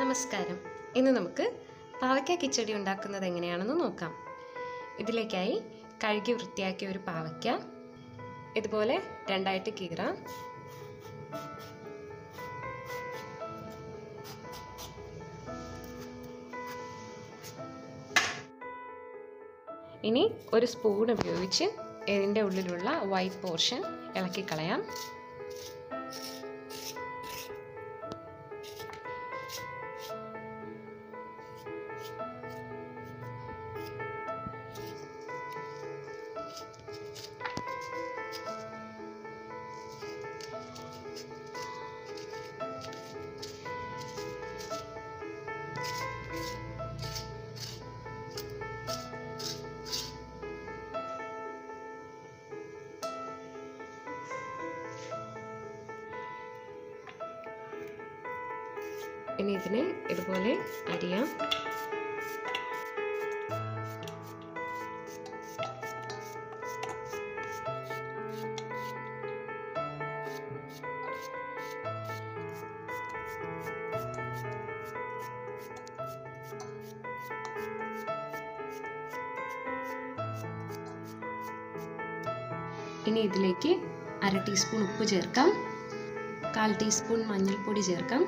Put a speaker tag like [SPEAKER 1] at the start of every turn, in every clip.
[SPEAKER 1] നമസ്കാരം ഇന്ന് നമുക്ക് പാവയ്ക്ക കിച്ചടി ഉണ്ടാക്കുന്നത് എങ്ങനെയാണെന്ന് നോക്കാം ഇതിലേക്കായി കഴുകി വൃത്തിയാക്കിയ ഒരു പാവയ്ക്ക ഇതുപോലെ രണ്ടായിട്ട് കീറാം ഇനി ഒരു സ്പൂൺ ഉപയോഗിച്ച് ഇതിൻ്റെ ഉള്ളിലുള്ള വൈറ്റ് പോർഷൻ ഇളക്കി കളയാം ഇനി ഇതിനെ ഇതുപോലെ അരിയാം ഇനി ഇതിലേക്ക് അര ടീസ്പൂൺ ഉപ്പ് ചേർക്കാം കാൽ ടീസ്പൂൺ മഞ്ഞൾപ്പൊടി ചേർക്കാം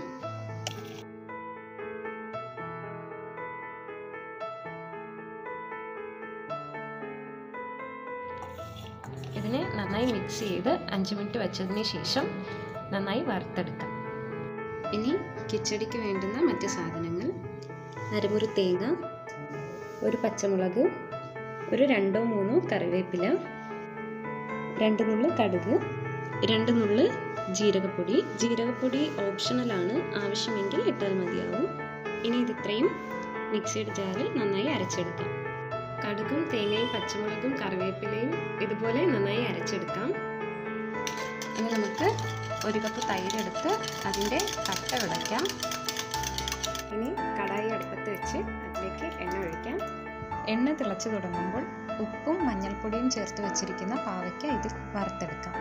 [SPEAKER 1] ഇതിനെ നന്നായി മിക്സ് ചെയ്ത് അഞ്ച് മിനിറ്റ് വെച്ചതിന് ശേഷം നന്നായി വറുത്തെടുക്കാം ഇനി കിച്ചടിക്ക് വേണ്ടുന്ന മറ്റ് സാധനങ്ങൾ അരമുറി തേങ്ങ ഒരു പച്ചമുളക് ഒരു രണ്ടോ മൂന്നോ കറിവേപ്പില രണ്ട് നുള്ളു കടുക് രണ്ട് നുള്ളു ജീരകപ്പൊടി ജീരകപ്പൊടി ഓപ്ഷണലാണ് ആവശ്യമെങ്കിൽ ഇട്ടാൽ മതിയാവും ഇനി ഇത് ഇത്രയും മിക്സിയുടെ ജാറിൽ നന്നായി അരച്ചെടുക്കാം കടുകും തേങ്ങയും പച്ചമുളകും കറിവേപ്പിലയും ഇതുപോലെ നന്നായി അരച്ചെടുക്കാം ഇനി നമുക്ക് ഒരു കപ്പ് തൈരെടുത്ത് അതിൻ്റെ കട്ട ഉടയ്ക്കാം ഇനി കടായി അടുപ്പത്ത് വെച്ച് അതിലേക്ക് എണ്ണ ഒഴിക്കാം
[SPEAKER 2] എണ്ണ തിളച്ചു തുടങ്ങുമ്പോൾ ഉപ്പും മഞ്ഞൾപ്പൊടിയും ചേർത്ത് വെച്ചിരിക്കുന്ന പാവയ്ക്ക ഇത് വറുത്തെടുക്കാം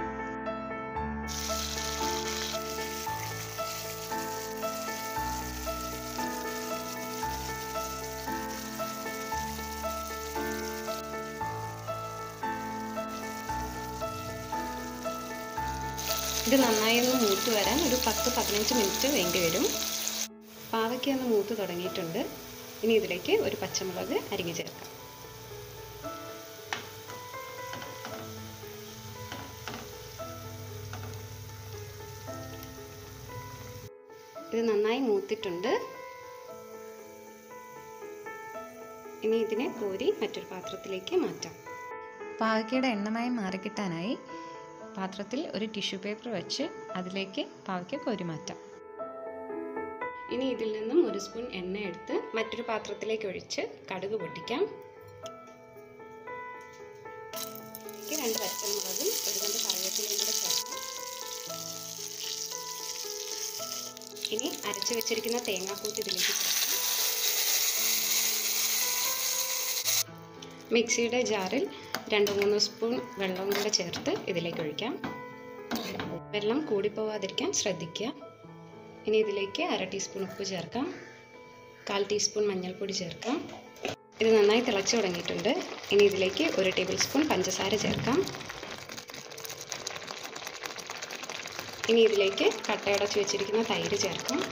[SPEAKER 1] ഇത് നന്നായി ഒന്ന് മൂത്ത് വരാൻ ഒരു പത്ത് പതിനഞ്ച് മിനിറ്റ് വേണ്ടി വരും പാവയ്ക്ക ഒന്ന് മൂത്ത് തുടങ്ങിയിട്ടുണ്ട് ഇനി ഇതിലേക്ക് ഒരു പച്ചമുളക് അരിഞ്ഞു ചേർക്കാം ഇത് നന്നായി മൂത്തിട്ടുണ്ട് ഇനി ഇതിനെ കോരി മറ്റൊരു പാത്രത്തിലേക്ക് മാറ്റാം
[SPEAKER 2] പാവയ്ക്കയുടെ എണ്ണമയം മാറിക്കിട്ടാനായി പാത്രത്തിൽ ഒരു ടിഷ്യൂ പേപ്പർ വെച്ച് അതിലേക്ക് പാവയ്ക്ക കോരി മാറ്റാം
[SPEAKER 1] ഇനി ഇതിൽ നിന്നും ഒരു സ്പൂൺ എണ്ണ എടുത്ത് മറ്റൊരു പാത്രത്തിലേക്ക് ഒഴിച്ച് കടുക് പൊട്ടിക്കാം രണ്ട് പച്ചമുളകും ഒരു രണ്ട് കറിവേപ്പിലയും കൂടെ ചേർക്കാം ഇനി അരച്ചു വെച്ചിരിക്കുന്ന തേങ്ങാക്കൂട്ട് ഇതിലേക്ക് ചേർക്കാം മിക്സിയുടെ ജാറിൽ രണ്ട് മൂന്ന് സ്പൂൺ വെള്ളവും കൂടെ ചേർത്ത് ഇതിലേക്ക് ഒഴിക്കാം വെള്ളം കൂടിപ്പോവാതിരിക്കാൻ ശ്രദ്ധിക്കുക ഇനി ഇതിലേക്ക് അര ടീസ്പൂൺ ഉപ്പ് ചേർക്കാം കാൽ ടീസ്പൂൺ മഞ്ഞൾപ്പൊടി ചേർക്കാം ഇത് നന്നായി തിളച്ചു തുടങ്ങിയിട്ടുണ്ട് ഇനി ഇതിലേക്ക് ഒരു ടേബിൾ സ്പൂൺ പഞ്ചസാര ചേർക്കാം ഇനി ഇതിലേക്ക് കട്ടയടച്ച് വെച്ചിരിക്കുന്ന തൈര് ചേർക്കാം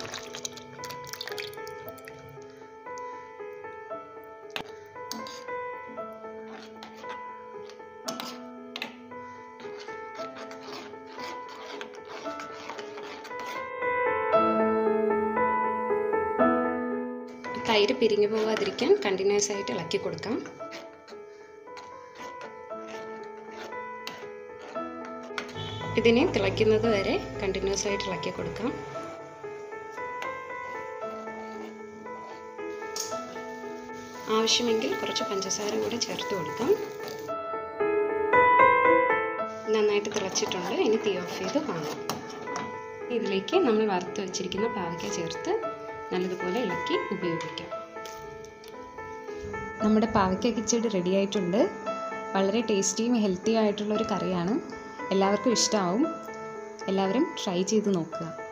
[SPEAKER 1] തൈര് പിരിഞ്ഞു പോകാതിരിക്കാൻ കണ്ടിന്യൂസ് ആയിട്ട് ഇളക്കി കൊടുക്കാം ഇതിനെ തിളയ്ക്കുന്നത് വരെ കണ്ടിന്യൂസ് ആയിട്ട് ഇളക്കി കൊടുക്കാം ആവശ്യമെങ്കിൽ കുറച്ച് പഞ്ചസാര കൂടെ ചേർത്ത് കൊടുക്കാം നന്നായിട്ട് തിളച്ചിട്ടുണ്ട് ഇനി തീ ഓഫ് ചെയ്ത് വാങ്ങാം ഇതിലേക്ക് നമ്മൾ വറുത്ത് വെച്ചിരിക്കുന്ന പാവയ്ക്ക ചേർത്ത് നല്ലതുപോലെ ഇളക്കി ഉപയോഗിക്കാം
[SPEAKER 2] നമ്മുടെ പാവയ്ക്ക കിച്ചടി റെഡി ആയിട്ടുണ്ട് വളരെ ടേസ്റ്റിയും ഹെൽത്തിയും ആയിട്ടുള്ള ഒരു കറിയാണ് എല്ലാവർക്കും ഇഷ്ടമാവും എല്ലാവരും ട്രൈ ചെയ്ത് നോക്കുക